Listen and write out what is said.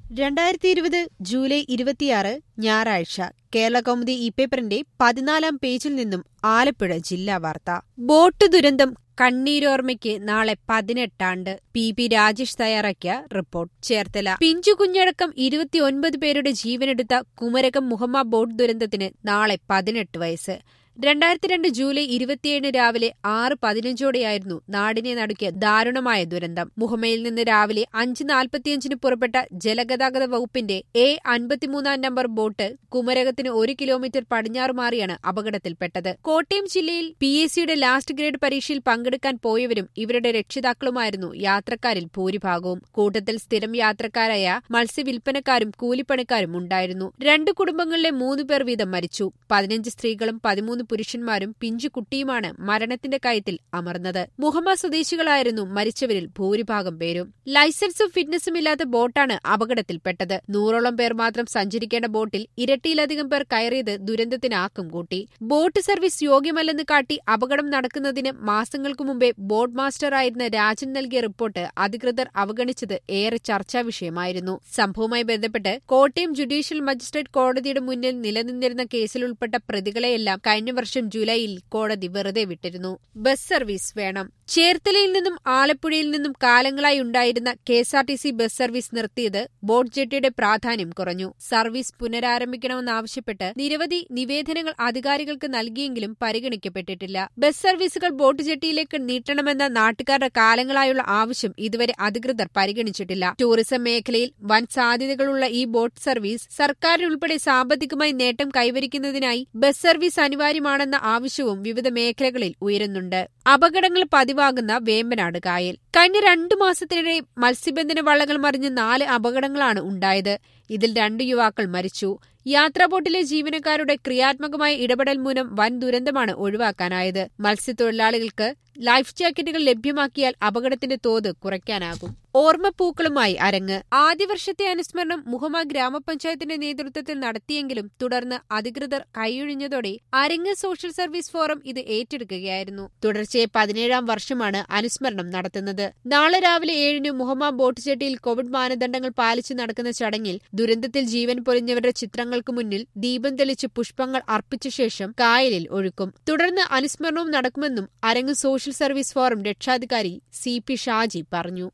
രണ്ടായിരത്തി ഇരുപത് ജൂലൈ ഇരുപത്തിയാറ് ഞായറാഴ്ച കേരള കൗമുദി ഇ പേപ്പറിന്റെ പതിനാലാം പേജിൽ നിന്നും ആലപ്പുഴ ജില്ലാ വാർത്ത ബോട്ട് ദുരന്തം കണ്ണീരോർമ്മയ്ക്ക് നാളെ പതിനെട്ടാണ്ട് പി പി രാജേഷ് തയ്യാറാക്കിയ റിപ്പോർട്ട് ചേർത്തല പിഞ്ചു കുഞ്ഞടക്കം ഇരുപത്തിയൊൻപത് പേരുടെ ജീവനെടുത്ത കുമരകം മുഹമ്മ ബോട്ട് ദുരന്തത്തിന് നാളെ പതിനെട്ട് വയസ്സ് രണ്ടായിരത്തി രണ്ട് ജൂലൈ ഇരുപത്തിയേഴിന് രാവിലെ ആറ് പതിനഞ്ചോടെയായിരുന്നു നാടിനെ നടുക്കിയ ദാരുണമായ ദുരന്തം മുഹമ്മയിൽ നിന്ന് രാവിലെ അഞ്ച് നാൽപ്പത്തിയഞ്ചിന് പുറപ്പെട്ട ജലഗതാഗത വകുപ്പിന്റെ എ അൻപത്തിമൂന്നാം നമ്പർ ബോട്ട് കുമരകത്തിന് ഒരു കിലോമീറ്റർ പടിഞ്ഞാറ് മാറിയാണ് അപകടത്തിൽപ്പെട്ടത് കോട്ടയം ജില്ലയിൽ പി എസ് സിയുടെ ലാസ്റ്റ് ഗ്രേഡ് പരീക്ഷയിൽ പങ്കെടുക്കാൻ പോയവരും ഇവരുടെ രക്ഷിതാക്കളുമായിരുന്നു യാത്രക്കാരിൽ ഭൂരിഭാഗവും കൂട്ടത്തിൽ സ്ഥിരം യാത്രക്കാരായ മത്സ്യവിൽപ്പനക്കാരും കൂലിപ്പണിക്കാരും ഉണ്ടായിരുന്നു രണ്ട് കുടുംബങ്ങളിലെ മൂന്ന് പേർ വീതം മരിച്ചു പതിനഞ്ച് സ്ത്രീകളും പതിമൂന്ന് പുരുഷന്മാരും പിഞ്ചു കുട്ടിയുമാണ് മരണത്തിന്റെ കയത്തിൽ അമർന്നത് മുഹമ്മ സ്വദേശികളായിരുന്നു മരിച്ചവരിൽ ഭൂരിഭാഗം പേരും ലൈസൻസും ഫിറ്റ്നസും ഇല്ലാത്ത ബോട്ടാണ് അപകടത്തിൽപ്പെട്ടത് നൂറോളം പേർ മാത്രം സഞ്ചരിക്കേണ്ട ബോട്ടിൽ ഇരട്ടിയിലധികം പേർ കയറിയത് ദുരന്തത്തിന് ആക്കം കൂട്ടി ബോട്ട് സർവീസ് യോഗ്യമല്ലെന്ന് കാട്ടി അപകടം നടക്കുന്നതിന് മാസങ്ങൾക്കു മുമ്പേ ബോട്ട് മാസ്റ്ററായിരുന്ന രാജൻ നൽകിയ റിപ്പോർട്ട് അധികൃതർ അവഗണിച്ചത് ഏറെ ചർച്ചാ വിഷയമായിരുന്നു സംഭവവുമായി ബന്ധപ്പെട്ട് കോട്ടയം ജുഡീഷ്യൽ മജിസ്ട്രേറ്റ് കോടതിയുടെ മുന്നിൽ നിലനിന്നിരുന്ന കേസിൽ ഉൾപ്പെട്ട പ്രതികളെയെല്ലാം കഴിഞ്ഞ വർഷം ജൂലൈയിൽ കോടതി വെറുതെ വിട്ടിരുന്നു ബസ് സർവീസ് വേണം ചേർത്തലയിൽ നിന്നും ആലപ്പുഴയിൽ നിന്നും കാലങ്ങളായി ഉണ്ടായിരുന്ന K S R T C bus service നിർത്തിയത് ബോട്ട് ജെട്ടിയുടെ പ്രാധാന്യം കുറഞ്ഞു സർവീസ് പുനരാരംഭിക്കണമെന്നാവശ്യപ്പെട്ട് നിരവധി നിവേദനങ്ങൾ അധികാരികൾക്ക് നൽകിയെങ്കിലും പരിഗണിക്കപ്പെട്ടിട്ടില്ല ബസ് സർവീസുകൾ ബോട്ട് ജെട്ടിയിലേക്ക് നീട്ടണമെന്ന നാട്ടുകാരുടെ കാലങ്ങളായുള്ള ആവശ്യം ഇതുവരെ അധികൃതർ പരിഗണിച്ചിട്ടില്ല ടൂറിസം മേഖലയിൽ വൻ സാധ്യതകളുള്ള ഈ ബോട്ട് സർവീസ് സർക്കാരിനുൾപ്പെടെ സാമ്പത്തികമായി നേട്ടം കൈവരിക്കുന്നതിനായി ബസ് സർവീസ് അനിവാര്യമാണെന്ന ആവശ്യവും വിവിധ മേഖലകളിൽ ഉയരുന്നുണ്ട് അപകടങ്ങൾ പതിവാകുന്ന വേമ്പനാട് കായൽ കഴിഞ്ഞ രണ്ടു മാസത്തിനിടെ മത്സ്യബന്ധന വള്ളങ്ങൾ മറിഞ്ഞ് നാല് അപകടങ്ങളാണ് ഉണ്ടായത് ഇതിൽ രണ്ട് യുവാക്കൾ മരിച്ചു യാത്രാ ബോട്ടിലെ ജീവനക്കാരുടെ ക്രിയാത്മകമായ ഇടപെടൽ മൂലം വൻ ദുരന്തമാണ് ഒഴിവാക്കാനായത് മത്സ്യത്തൊഴിലാളികൾക്ക് ലൈഫ് ജാക്കറ്റുകൾ ലഭ്യമാക്കിയാൽ അപകടത്തിന്റെ തോത് കുറയ്ക്കാനാകും ഓർമ്മപ്പൂക്കളുമായി അരങ്ങ് ആദ്യ വർഷത്തെ അനുസ്മരണം മുഹമ്മ ഗ്രാമപഞ്ചായത്തിന്റെ നേതൃത്വത്തിൽ നടത്തിയെങ്കിലും തുടർന്ന് അധികൃതർ കൈയൊഴിഞ്ഞതോടെ അരങ്ങ് സോഷ്യൽ സർവീസ് ഫോറം ഇത് ഏറ്റെടുക്കുകയായിരുന്നു തുടർച്ചയായി പതിനേഴാം വർഷമാണ് അനുസ്മരണം നടത്തുന്നത് നാളെ രാവിലെ ഏഴിന് മുഹമ്മ ബോട്ട് ചെട്ടിയിൽ കോവിഡ് മാനദണ്ഡങ്ങൾ പാലിച്ചു നടക്കുന്ന ചടങ്ങിൽ ദുരന്തത്തിൽ ജീവൻ പൊലിഞ്ഞവരുടെ ചിത്രങ്ങൾക്ക് മുന്നിൽ ദീപം തെളിച്ച് പുഷ്പങ്ങൾ അർപ്പിച്ച ശേഷം കായലിൽ ഒഴുക്കും തുടർന്ന് അനുസ്മരണവും നടക്കുമെന്നും അരങ്ങ് സോഷ്യൽ സർവീസ് ഫോറം രക്ഷാധികാരി സി പി ഷാജി പറഞ്ഞു